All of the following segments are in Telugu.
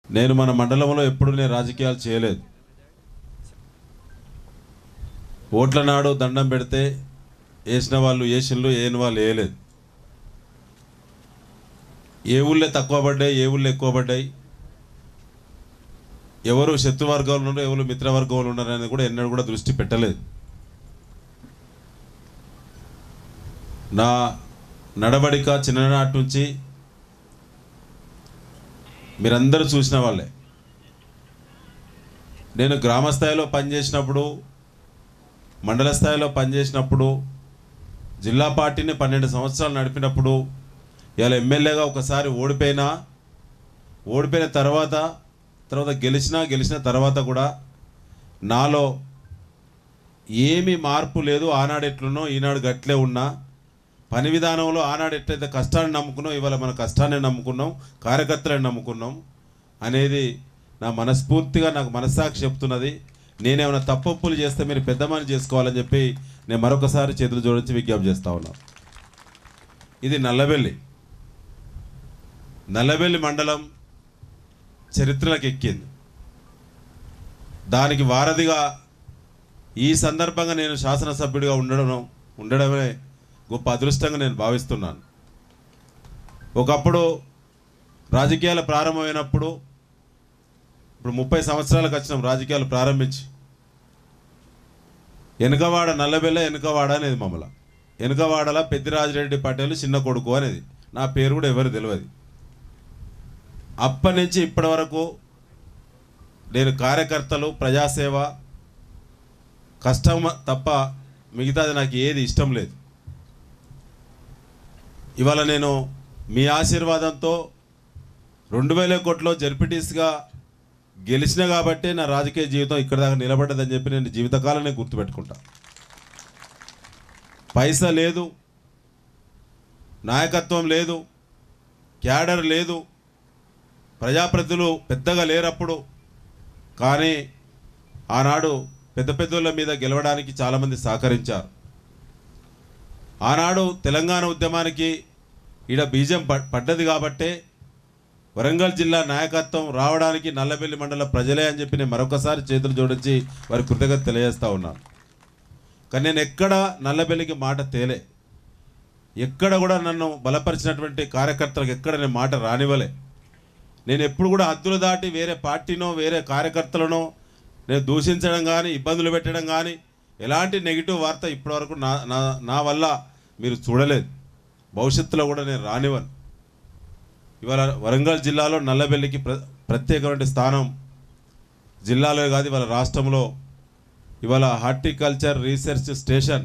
నేను మన మండలంలో ఎప్పుడు నేను రాజకీయాలు చేయలేదు ఓట్ల నాడు దండం పెడితే వేసిన వాళ్ళు వేసిళ్ళు వేయని వాళ్ళు వేయలేదు ఏ ఊళ్ళో తక్కువ పడ్డాయి ఏ ఊళ్ళో ఎక్కువ పడ్డాయి ఎవరు శత్రు వర్గంలో ఉన్నారు ఎవరు మిత్రవర్గంలో ఉన్నారు అనేది కూడా ఎన్నడూ కూడా దృష్టి పెట్టలేదు నా నడవడిక చిన్ననాటి నుంచి మీరందరూ చూసిన వాళ్ళే నేను గ్రామ స్థాయిలో పనిచేసినప్పుడు మండల స్థాయిలో పనిచేసినప్పుడు జిల్లా పార్టీని పన్నెండు సంవత్సరాలు నడిపినప్పుడు ఇలా ఎమ్మెల్యేగా ఒకసారి ఓడిపోయినా ఓడిపోయిన తర్వాత తర్వాత గెలిచినా గెలిచిన తర్వాత కూడా నాలో ఏమీ మార్పు లేదు ఆనాడు ఎట్లున్నో ఈనాడు గట్లే ఉన్నా పని విధానంలో ఆనాడు ఎట్లయితే కష్టాన్ని నమ్ముకున్నాం ఇవాళ మన కష్టాన్ని నమ్ముకున్నాం కార్యకర్తలను నమ్ముకున్నాం అనేది నా మనస్ఫూర్తిగా నాకు మనస్సాక్షి చెప్తున్నది నేనేమైనా తప్పప్పులు చేస్తే మీరు పెద్ద మని చేసుకోవాలని చెప్పి నేను మరొకసారి చేతులు జోడించి విజ్ఞప్తి చేస్తా ఉన్నాను ఇది నల్లబెల్లి నల్లబెల్లి మండలం చరిత్రలకు ఎక్కింది దానికి వారధిగా ఈ సందర్భంగా నేను శాసనసభ్యుడిగా ఉండడం ఉండడమే గొప్ప అదృష్టంగా నేను భావిస్తున్నాను ఒకప్పుడు రాజకీయాలు ప్రారంభమైనప్పుడు ఇప్పుడు ముప్పై సంవత్సరాలకు వచ్చినాం రాజకీయాలు ప్రారంభించి వెనుకవాడ నల్లబెల్ల వెనుకవాడ అనేది మమ్మల వెనుకవాడల పెద్దిరాజిరెడ్డి పటేల్ చిన్న కొడుకు అనేది నా పేరు కూడా ఎవరు తెలియదు అప్పటి నుంచి ఇప్పటి వరకు నేను కార్యకర్తలు ప్రజాసేవ కష్టం తప్ప మిగతాది నాకు ఏది ఇష్టం లేదు ఇవాళ నేను మీ ఆశీర్వాదంతో రెండు వేల కోట్లో జడ్పీటీస్గా గెలిచిన కాబట్టే నా రాజకీయ జీవితం ఇక్కడ దాకా నిలబడ్డదని చెప్పి నేను జీవితకాలం నేను గుర్తుపెట్టుకుంటా పైసా లేదు నాయకత్వం లేదు క్యాడర్ లేదు ప్రజాప్రతినిధులు పెద్దగా లేరప్పుడు కానీ ఆనాడు పెద్ద పెద్దోళ్ళ మీద గెలవడానికి చాలామంది సహకరించారు ఆనాడు తెలంగాణ ఉద్యమానికి ఈడ బీజం ప- పడ్డది కాబట్టే వరంగల్ జిల్లా నాయకత్వం రావడానికి నల్లబెల్లి మండల ప్రజలే అని చెప్పి నేను మరొకసారి చేతులు జోడించి వారి కృతజ్ఞత తెలియజేస్తా ఉన్నాను కానీ నేను ఎక్కడ నల్లబెల్లికి మాట తేలే ఎక్కడ కూడా నన్ను బలపరిచినటువంటి కార్యకర్తలకు ఎక్కడ నేను మాట రానివ్వలే నేను ఎప్పుడు కూడా హద్దులు దాటి వేరే పార్టీనో వేరే కార్యకర్తలనో నేను దూషించడం కానీ ఇబ్బందులు పెట్టడం కానీ ఎలాంటి నెగిటివ్ వార్త ఇప్పటివరకు నా నా నా వల్ల మీరు చూడలేదు భవిష్యత్తులో కూడా నేను రానివ్వను ఇవాళ వరంగల్ జిల్లాలో నల్లబెల్లికి ప్ర ప్రత్యేకమైన స్థానం జిల్లాలో కాదు ఇవాళ రాష్ట్రంలో ఇవాళ హార్టికల్చర్ రీసెర్చ్ స్టేషన్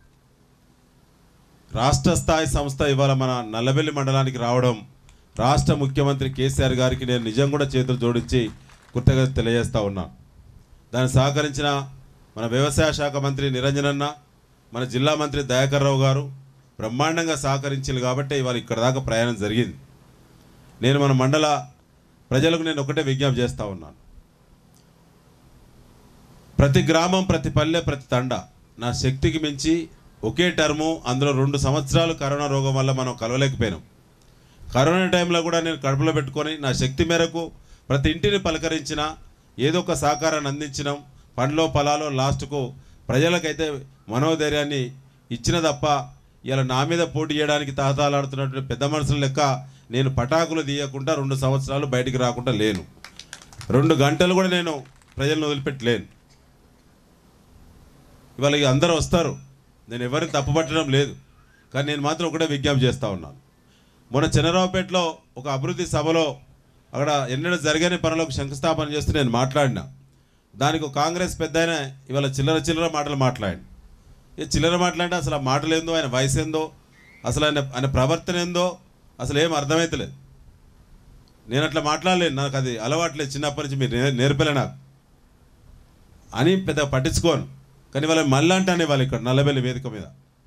రాష్ట్ర స్థాయి సంస్థ ఇవాళ మన నల్లబెల్లి మండలానికి రావడం రాష్ట్ర ముఖ్యమంత్రి కేసీఆర్ గారికి నేను నిజం కూడా చేతులు జోడించి కృతజ్ఞత తెలియజేస్తా ఉన్నా దాన్ని సహకరించిన మన వ్యవసాయ శాఖ మంత్రి నిరంజనన్న మన జిల్లా మంత్రి దయాకర్ రావు గారు బ్రహ్మాండంగా సహకరించారు కాబట్టి ఇవాళ ఇక్కడ దాకా ప్రయాణం జరిగింది నేను మన మండల ప్రజలకు నేను ఒకటే విజ్ఞప్తి చేస్తూ ఉన్నాను ప్రతి గ్రామం ప్రతి పల్లె ప్రతి తండ నా శక్తికి మించి ఒకే టర్ము అందులో రెండు సంవత్సరాలు కరోనా రోగం వల్ల మనం కలవలేకపోయినాం కరోనా టైంలో కూడా నేను కడుపులో పెట్టుకొని నా శక్తి మేరకు ప్రతి ఇంటిని పలకరించిన ఏదో ఒక సహకారాన్ని అందించినాం పండ్లో పొలాలో లాస్ట్కు ప్రజలకైతే మనోధైర్యాన్ని ఇచ్చిన తప్ప ఇలా నా మీద పోటీ చేయడానికి తాతాలాడుతున్నటువంటి పెద్ద మనుషుల లెక్క నేను పటాకులు తీయకుండా రెండు సంవత్సరాలు బయటికి రాకుండా లేను రెండు గంటలు కూడా నేను ప్రజలను వదిలిపెట్టలేను ఇవాళ ఇక అందరూ వస్తారు నేను ఎవరిని తప్పుపట్టడం లేదు కానీ నేను మాత్రం ఒకటే విజ్ఞప్తి చేస్తూ ఉన్నాను మొన్న చంద్రరావుపేటలో ఒక అభివృద్ధి సభలో అక్కడ ఎన్నడూ జరగని పనులకు శంకుస్థాపన చేస్తూ నేను మాట్లాడినా దానికి ఒక కాంగ్రెస్ పెద్ద ఆయన ఇవాళ చిల్లర చిల్లర మాటలు మాట్లాడి ఈ చిల్లర మాట్లాడితే అసలు ఆ మాటలు ఏందో ఆయన వయసు ఏందో అసలు ఆయన ఆయన ప్రవర్తన ఏందో అసలు ఏం అర్థమవుతలేదు నేను అట్లా మాట్లాడలేను నాకు అది అలవాట్లేదు చిన్నప్పటి నుంచి మీరు నే- నేర్పలే నాకు అని పెద్ద పట్టించుకోను కానీ వాళ్ళ మళ్ళీ అంటానే వాళ్ళు ఇక్కడ నల్లబెల్లి వేదిక మీద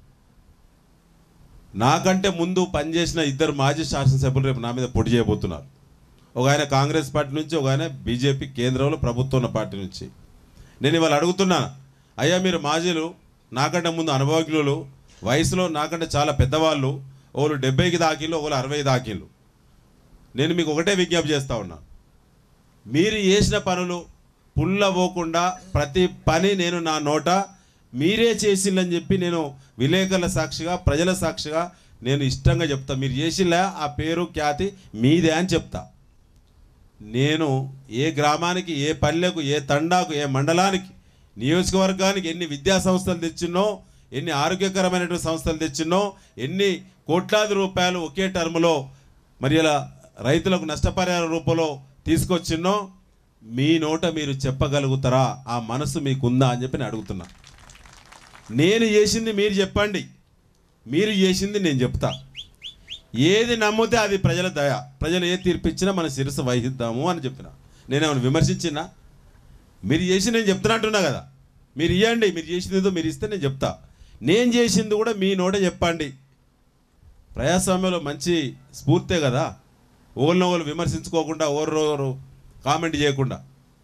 నాకంటే ముందు పనిచేసిన ఇద్దరు మాజీ శాసనసభ్యులు రేపు నా మీద పోటీ చేయబోతున్నారు ఒక ఆయన కాంగ్రెస్ పార్టీ నుంచి ఒక ఆయన బీజేపీ కేంద్రంలో ప్రభుత్వం ఉన్న పార్టీ నుంచి నేను ఇవాళ అడుగుతున్నాను అయ్యా మీరు మాజీలు నాకంటే ముందు అనుభవజ్ఞులు వయసులో నాకంటే చాలా పెద్దవాళ్ళు ఒకరు డెబ్బైకి దాకిళ్ళు ఒకరు అరవై దాకిళ్ళు నేను మీకు ఒకటే విజ్ఞప్తి చేస్తా ఉన్నా మీరు చేసిన పనులు పుల్ల పోకుండా ప్రతి పని నేను నా నోట మీరే చేసిందని చెప్పి నేను విలేకరుల సాక్షిగా ప్రజల సాక్షిగా నేను ఇష్టంగా చెప్తా మీరు చేసిలా ఆ పేరు ఖ్యాతి మీదే అని చెప్తా నేను ఏ గ్రామానికి ఏ పల్లెకు ఏ తండాకు ఏ మండలానికి నియోజకవర్గానికి ఎన్ని విద్యా సంస్థలు తెచ్చినో ఎన్ని ఆరోగ్యకరమైనటువంటి సంస్థలు తెచ్చినో ఎన్ని కోట్లాది రూపాయలు ఒకే టర్ములో మరి ఇలా రైతులకు నష్టపరిహార రూపంలో తీసుకొచ్చినో మీ నోట మీరు చెప్పగలుగుతారా ఆ మనసు మీకుందా అని చెప్పి నేను అడుగుతున్నా నేను చేసింది మీరు చెప్పండి మీరు చేసింది నేను చెప్తా ఏది నమ్మితే అది ప్రజల దయ ప్రజలు ఏ తీర్పిచ్చినా మన శిరస్సు వహిద్దాము అని చెప్పిన నేనేమైనా విమర్శించినా మీరు చేసి నేను చెప్తున్నట్టున్నా కదా మీరు ఇవ్వండి మీరు చేసింది ఏదో మీరు ఇస్తే నేను చెప్తా నేను చేసింది కూడా మీ నోట చెప్పండి ప్రజాస్వామ్యంలో మంచి స్ఫూర్తే కదా ఓళ్ళని వాళ్ళు విమర్శించుకోకుండా ఓరు కామెంట్ చేయకుండా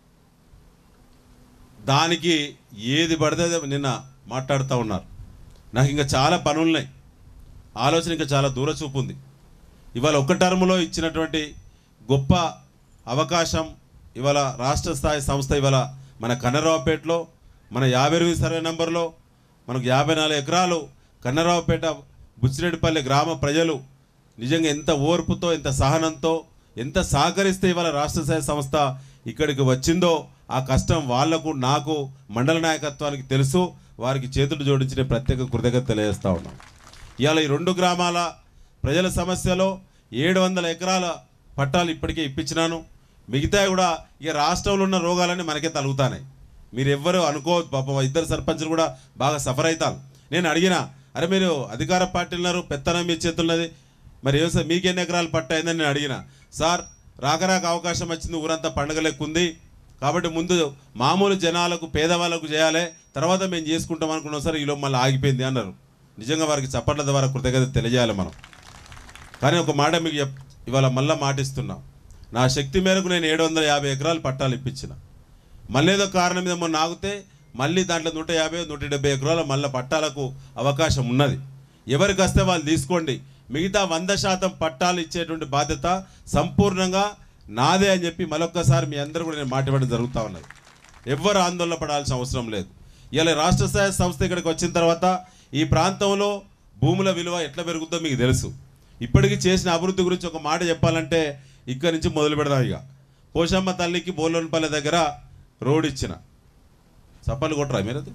దానికి ఏది పడితే అది నిన్న మాట్లాడుతూ ఉన్నారు నాకు ఇంకా చాలా పనులున్నాయి ఆలోచన ఇంకా చాలా దూరచూపు ఉంది ఇవాళ ఒక్క టర్ములో ఇచ్చినటువంటి గొప్ప అవకాశం ఇవాళ రాష్ట్ర స్థాయి సంస్థ ఇవాళ మన కన్నరావుపేటలో మన యాభై ఎనిమిది సర్వే నంబర్లో మనకు యాభై నాలుగు ఎకరాలు కన్నరావుపేట బుచ్చిరెడ్డిపల్లి గ్రామ ప్రజలు నిజంగా ఎంత ఓర్పుతో ఎంత సహనంతో ఎంత సహకరిస్తే ఇవాళ రాష్ట్ర స్థాయి సంస్థ ఇక్కడికి వచ్చిందో ఆ కష్టం వాళ్లకు నాకు మండల నాయకత్వానికి తెలుసు వారికి చేతులు జోడించిన ప్రత్యేక కృతజ్ఞత తెలియజేస్తా ఉన్నాం ఇవాళ ఈ రెండు గ్రామాల ప్రజల సమస్యలో ఏడు వందల ఎకరాల పట్టాలు ఇప్పటికే ఇప్పించినాను మిగతా కూడా ఇక రాష్ట్రంలో ఉన్న రోగాలన్నీ మనకే తలుగుతాయి మీరు ఎవ్వరు అనుకోవద్దు పాపం ఇద్దరు సర్పంచులు కూడా బాగా సఫర్ అవుతారు నేను అడిగిన అరే మీరు అధికార పార్టీ ఉన్నారు పెత్తనం మీ చేతున్నది మరి ఏం సార్ మీకు ఎన్ని ఎకరాలు పట్ట అయిందని నేను అడిగిన సార్ రాక రాక అవకాశం వచ్చింది ఊరంతా పండుగ లెక్క ఉంది కాబట్టి ముందు మామూలు జనాలకు పేదవాళ్ళకు చేయాలి తర్వాత మేము చేసుకుంటాం అనుకున్నాం సార్ ఈలో మళ్ళీ ఆగిపోయింది అన్నారు నిజంగా వారికి చప్పట్ల ద్వారా కృతజ్ఞత తెలియజేయాలి మనం కానీ ఒక మాట మీకు చెప్ ఇవాళ మళ్ళీ మాటిస్తున్నా నా శక్తి మేరకు నేను ఏడు వందల యాభై ఎకరాలు పట్టాలు ఇప్పించిన మళ్ళీ ఏదో కారణం మీద మొన్న ఆగితే మళ్ళీ దాంట్లో నూట యాభై నూట డెబ్బై ఎకరాల మళ్ళీ పట్టాలకు అవకాశం ఉన్నది ఎవరికి వస్తే వాళ్ళు తీసుకోండి మిగతా వంద శాతం పట్టాలు ఇచ్చేటువంటి బాధ్యత సంపూర్ణంగా నాదే అని చెప్పి మరొక్కసారి మీ అందరూ కూడా నేను మాట్లాడడం జరుగుతూ ఉన్నది ఎవ్వరు ఆందోళన పడాల్సిన అవసరం లేదు ఇలా రాష్ట్ర స్థాయి సంస్థ ఇక్కడికి వచ్చిన తర్వాత ఈ ప్రాంతంలో భూముల విలువ ఎట్లా పెరుగుతుందో మీకు తెలుసు ఇప్పటికీ చేసిన అభివృద్ధి గురించి ఒక మాట చెప్పాలంటే ఇక్కడి నుంచి మొదలు పెడదాం ఇక పోషమ్మ తల్లికి బోలోన్పల్లి దగ్గర రోడ్ ఇచ్చిన చప్పలు కొట్టరా మీరు అది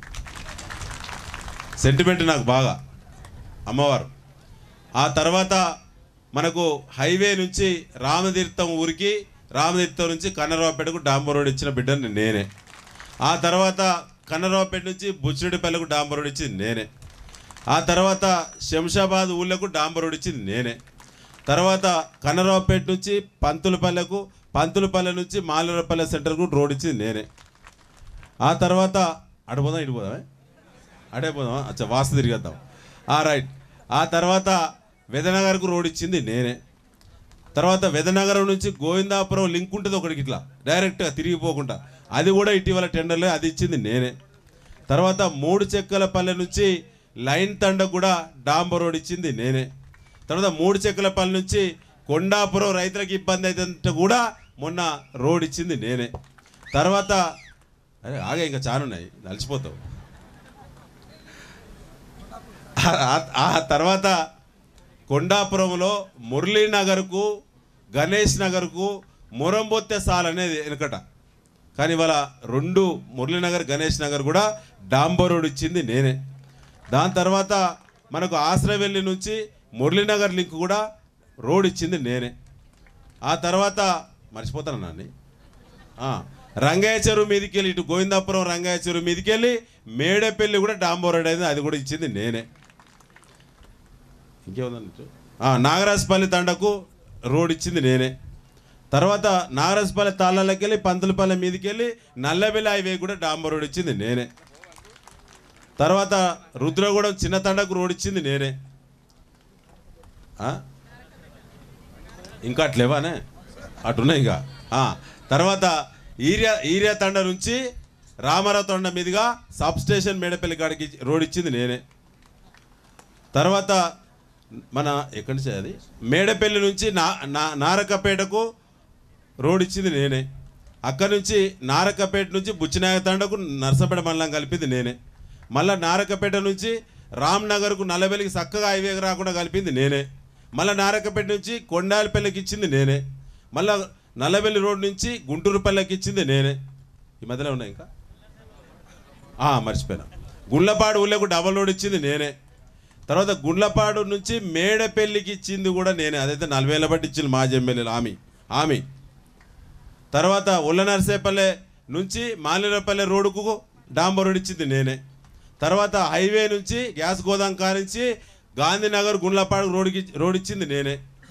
సెంటిమెంట్ నాకు బాగా అమ్మవారు ఆ తర్వాత మనకు హైవే నుంచి రామతీర్థం ఊరికి రామతీర్థం నుంచి కన్నరావుపేటకు డాంబర్ రోడ్ ఇచ్చిన బిడ్డని నేనే ఆ తర్వాత కన్నరావుపేట నుంచి బుచ్చిరెడ్డిపల్లెకు డాంబర్ రోడ్ ఇచ్చింది నేనే ఆ తర్వాత శంషాబాద్ ఊళ్ళకు డాంబర్ రోడ్ ఇచ్చింది నేనే తర్వాత కన్నరావుపేట నుంచి పంతులపల్లెకు పంతులపల్లె నుంచి మాలూరపల్లె సెంటర్కు రోడ్ ఇచ్చింది నేనే ఆ తర్వాత అడిపోదాం ఇటు పోదామే అడే పోదాం అచ్చా వాస్తు తిరిగేద్దాం ఆ రైట్ ఆ తర్వాత వెదనగర్కు రోడ్ ఇచ్చింది నేనే తర్వాత వెదనగరం నుంచి గోవిందాపురం లింక్ ఉంటుంది ఒకటికి ఇట్లా డైరెక్ట్గా తిరిగిపోకుండా అది కూడా ఇటీవల టెండర్లో అది ఇచ్చింది నేనే తర్వాత మూడు చెక్కలపల్లె నుంచి లైన్ తండ కూడా డాంబర్ రోడ్ ఇచ్చింది నేనే తర్వాత మూడు చెక్కలపల్లి నుంచి కొండాపురం రైతులకు ఇబ్బంది అయితే కూడా మొన్న రోడ్ ఇచ్చింది నేనే తర్వాత అరే ఆగే ఇంకా చాలా ఉన్నాయి నలిచిపోతావు ఆ- ఆ- ఆ తర్వాత కొండాపురంలో మురళీనగర్కు గణేష్ నగర్కు మురంబొత్తె సాల్ అనేది వెనకట కానీ ఇవాళ రెండు మురళీనగర్ గణేష్ నగర్ కూడా డాంబర్ రోడ్ ఇచ్చింది నేనే దాని తర్వాత మనకు ఆశ్రవెల్లి నుంచి మురళీనగర్ లింక్ కూడా రోడ్ ఇచ్చింది నేనే ఆ తర్వాత మర్చిపోతాను నాన్ని ఆ, రంగయ్య చెరువు మీదకి వెళ్ళి ఇటు గోవిందాపురం రంగయ్య చెరువు మీదకి వెళ్ళి మేడపల్లి కూడా డాంబర్ రోడ్ అయింది అది కూడా ఇచ్చింది నేనే ఇంకేముందండి నాగరాజపల్లి తండకు రోడ్ ఇచ్చింది నేనే తర్వాత నాగరాజపల్లి తాళ్ళకి వెళ్ళి పంతులపల్లి మీదకి వెళ్ళి నల్లబెల్లి హైవే కూడా డాంబర్ రోడ్ ఇచ్చింది నేనే తర్వాత రుద్రగూడెం చిన్న తండకు రోడ్ ఇచ్చింది నేనే ఆ? ఇంకా అట్లేవానే అటున్నాయి ఇంకా ఆ, తర్వాత ఈరియా ఈరియా తండ నుంచి రామారావు తండ మీదుగా సబ్ స్టేషన్ మేడపల్లి కాడికి రోడ్ ఇచ్చింది నేనే తర్వాత మన ఎక్కడి నుంచి అది మేడపల్లి నుంచి నా నా నారకపేటకు రోడ్ ఇచ్చింది నేనే అక్కడ నుంచి నారకపేట నుంచి బుచ్చినాయక తండకు నర్సపేట మండలం కలిపింది నేనే మళ్ళీ నారకపేట నుంచి రామ్నగర్కు నల్లబెల్లికి చక్కగా హైవే రాకుండా కలిపింది నేనే మళ్ళీ నారకపేట నుంచి కొండాలపల్లికి ఇచ్చింది నేనే మళ్ళీ నల్లబెల్లి రోడ్ నుంచి గుంటూరుపల్లికి ఇచ్చింది నేనే ఈ మధ్యలో ఉన్నాయి ఇంకా ఆ, మర్చిపోయినా గుళ్ళపాడు ఊళ్ళకు డబల్ రోడ్ ఇచ్చింది నేనే తర్వాత గుండ్లపాడు నుంచి మేడపల్లికి ఇచ్చింది కూడా నేనే అదైతే నలభై ఏళ్ళ బట్టి ఇచ్చింది మాజీ ఎమ్మెల్యేలు ఆమె ఆమె తర్వాత ఉల్ల నర్సేపల్లె నుంచి మాలినపల్లె రోడ్డుకు డాంబర్ రోడ్ ఇచ్చింది నేనే తర్వాత హైవే నుంచి గ్యాస్ గోదాం కానించి గాంధీనగర్ గుండ్లపాడు రోడ్కి రోడ్ ఇచ్చింది నేనే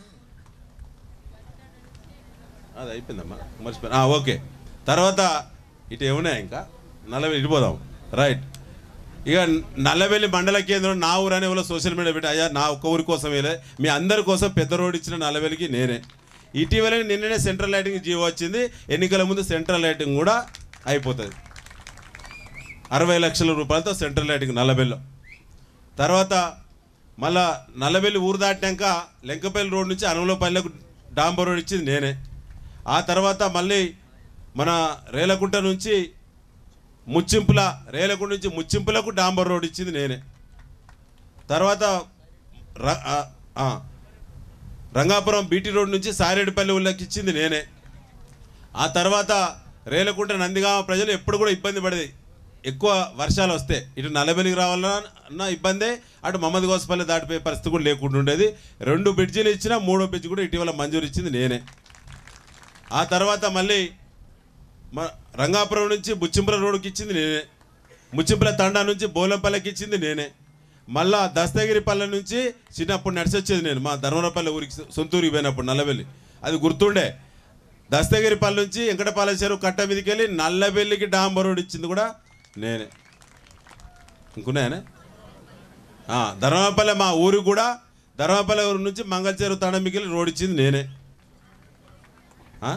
అది అయిపోయిందమ్మా మర్చిపోయినా ఆ, ఓకే తర్వాత ఇటు ఏమున్నాయి ఇంకా నల్లవెల్లి ఇటు పోదాం రైట్ ఇక నల్లవెల్లి మండల కేంద్రం నా ఊరు అనే వాళ్ళు సోషల్ మీడియా పెట్టి అయ్యా నా ఒక్క ఊరి కోసం వేలే మీ అందరి కోసం పెద్ద రోడ్ ఇచ్చిన నల్లవెల్లికి నేనే ఇటీవల నిన్ననే సెంట్రల్ లైటింగ్ జీవో వచ్చింది ఎన్నికల ముందు సెంట్రల్ లైటింగ్ కూడా అయిపోతుంది అరవై లక్షల రూపాయలతో సెంట్రల్ లైటింగ్ నల్లబెల్లో తర్వాత మళ్ళా నల్లబెల్లి ఊరు దాటినాక లెంకపల్లి రోడ్ నుంచి అనుమలపల్లెకు డాంబర్ రోడ్ ఇచ్చింది నేనే ఆ తర్వాత మళ్ళీ మన రేలకుంట నుంచి ముచ్చింపుల రేలకుంట నుంచి ముచ్చింపులకు డాంబర్ రోడ్ ఇచ్చింది నేనే తర్వాత ర- ఆ, ఆ, రంగాపురం బీటీ రోడ్ నుంచి సారేడుపల్లి ఊళ్ళకి ఇచ్చింది నేనే ఆ తర్వాత రేలకుంట నందిగామ ప్రజలు ఎప్పుడు కూడా ఇబ్బంది పడేది ఎక్కువ వర్షాలు వస్తే ఇటు నల్లబెలికి రావాలన్నా ఇబ్బందే అటు మహమ్మద్ గోసపల్లి దాటిపోయే పరిస్థితి కూడా లేకుండా ఉండేది రెండు బ్రిడ్జిలు ఇచ్చినా మూడో బ్రిడ్జ్ కూడా ఇటీవల మంజూరు ఇచ్చింది నేనే ఆ తర్వాత మళ్ళీ మ రంగాపురం నుంచి బుచ్చింపుల రోడ్డుకి ఇచ్చింది నేనే ముచ్చింపుల తండా నుంచి బోలంపల్లికి ఇచ్చింది నేనే మళ్ళా దస్తగిరిపల్లె నుంచి చిన్నప్పుడు నడిచొచ్చేది నేను మా ధర్మరపల్లి ఊరికి సొంతూరికి పోయినప్పుడు నల్లబెల్లి అది గుర్తుండే దస్తగిరిపల్లి నుంచి వెంకటపాలెం చెరువు కట్ట మీదకి వెళ్ళి నల్లబెల్లికి డాంబర్ రోడ్ ఇచ్చింది కూడా నేనే ఇంకున్నాయనే ఆ, ధర్మపల్లె మా ఊరు కూడా ధర్మపల్లె ఊరు నుంచి మంగళచెరువు తండ మిగిలి రోడ్ ఇచ్చింది నేనే ఆ?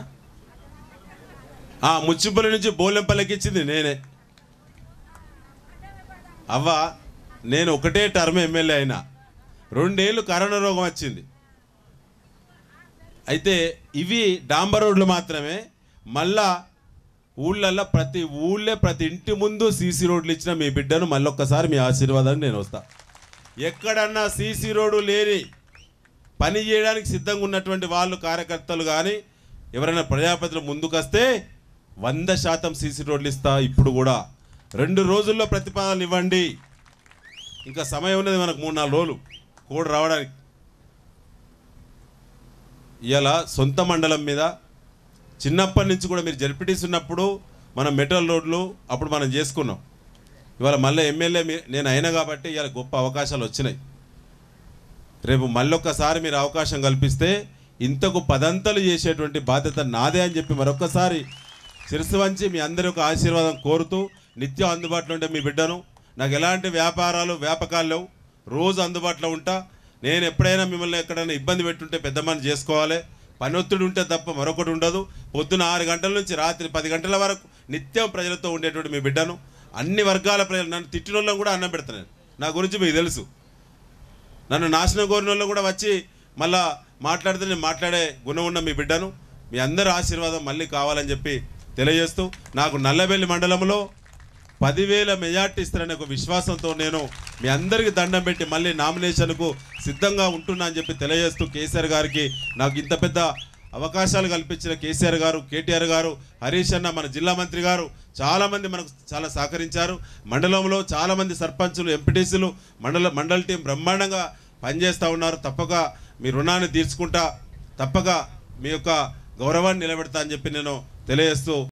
ఆ, ముచ్చింపల్లి నుంచి బోలెంపల్లికి ఇచ్చింది నేనే అవ్వ నేను ఒకటే టర్మ్ ఎమ్మెల్యే అయినా రెండేళ్ళు కరోనా రోగం వచ్చింది అయితే ఇవి డాంబర్ రోడ్లు మాత్రమే మళ్ళా ఊళ్ళల్లో ప్రతి ఊళ్ళే ప్రతి ఇంటి ముందు సీసీ రోడ్లు ఇచ్చిన మీ బిడ్డను మళ్ళీ ఒక్కసారి మీ ఆశీర్వాదానికి నేను వస్తా ఎక్కడన్నా సీసీ రోడ్డు లేని పని చేయడానికి సిద్ధంగా ఉన్నటువంటి వాళ్ళు కార్యకర్తలు కానీ ఎవరైనా ప్రజాపతిలో ముందుకొస్తే వంద శాతం సీసీ రోడ్లు ఇస్తా ఇప్పుడు కూడా రెండు రోజుల్లో ప్రతిపాదనలు ఇవ్వండి ఇంకా సమయం ఉన్నది మనకు మూడు నాలుగు రోజులు కోడ్ రావడానికి ఇలా సొంత మండలం మీద చిన్నప్పటి నుంచి కూడా మీరు జడ్పీటీస్ ఉన్నప్పుడు మనం మెటల్ రోడ్లు అప్పుడు మనం చేసుకున్నాం ఇవాళ మళ్ళీ ఎమ్మెల్యే మీ- నేను అయినా కాబట్టి ఇవాళ గొప్ప అవకాశాలు వచ్చినాయి రేపు మళ్ళొక్కసారి మీరు అవకాశం కల్పిస్తే ఇంతకు పదంతలు చేసేటువంటి బాధ్యత నాదే అని చెప్పి మరొక్కసారి శిరస్సు వంచి మీ అందరి యొక్క ఆశీర్వాదం కోరుతూ నిత్యం అందుబాటులో ఉంటే మీ బిడ్డను నాకు ఎలాంటి వ్యాపారాలు వ్యాపకాలు లేవు రోజు అందుబాటులో ఉంటా నేను ఎప్పుడైనా మిమ్మల్ని ఎక్కడైనా ఇబ్బంది పెట్టుంటే పెద్ద మని చేసుకోవాలి పని ఒత్తిడి ఉంటే తప్ప మరొకటి ఉండదు పొద్దున ఆరు గంటల నుంచి రాత్రి పది గంటల వరకు నిత్యం ప్రజలతో ఉండేటువంటి మీ బిడ్డను అన్ని వర్గాల ప్రజలు నన్ను తిట్టిన వాళ్ళని కూడా అన్నం పెడతాను నా గురించి మీకు తెలుసు నన్ను నాశనం కోరిన వాళ్ళు కూడా వచ్చి మళ్ళా మాట్లాడితే నేను మాట్లాడే గుణం ఉన్న మీ బిడ్డను మీ అందరి ఆశీర్వాదం మళ్ళీ కావాలని చెప్పి తెలియజేస్తూ నాకు నల్లబెల్లి మండలంలో పదివేల మెజార్టీ ఇస్తారనే ఒక విశ్వాసంతో నేను మీ అందరికీ దండం పెట్టి మళ్ళీ నామినేషన్కు సిద్ధంగా ఉంటున్నా అని చెప్పి తెలియజేస్తూ కేసీఆర్ గారికి నాకు ఇంత పెద్ద అవకాశాలు కల్పించిన కేసీఆర్ గారు కేటీఆర్ గారు హరీష్ అన్న మన జిల్లా మంత్రి గారు చాలామంది మనకు చాలా సహకరించారు మండలంలో చాలామంది సర్పంచులు ఎంపీటీసీలు మండల మండల టీం బ్రహ్మాండంగా పనిచేస్తూ ఉన్నారు తప్పక మీ రుణాన్ని తీర్చుకుంటా తప్పక మీ యొక్క గౌరవాన్ని నిలబెడతా అని చెప్పి నేను తెలియజేస్తూ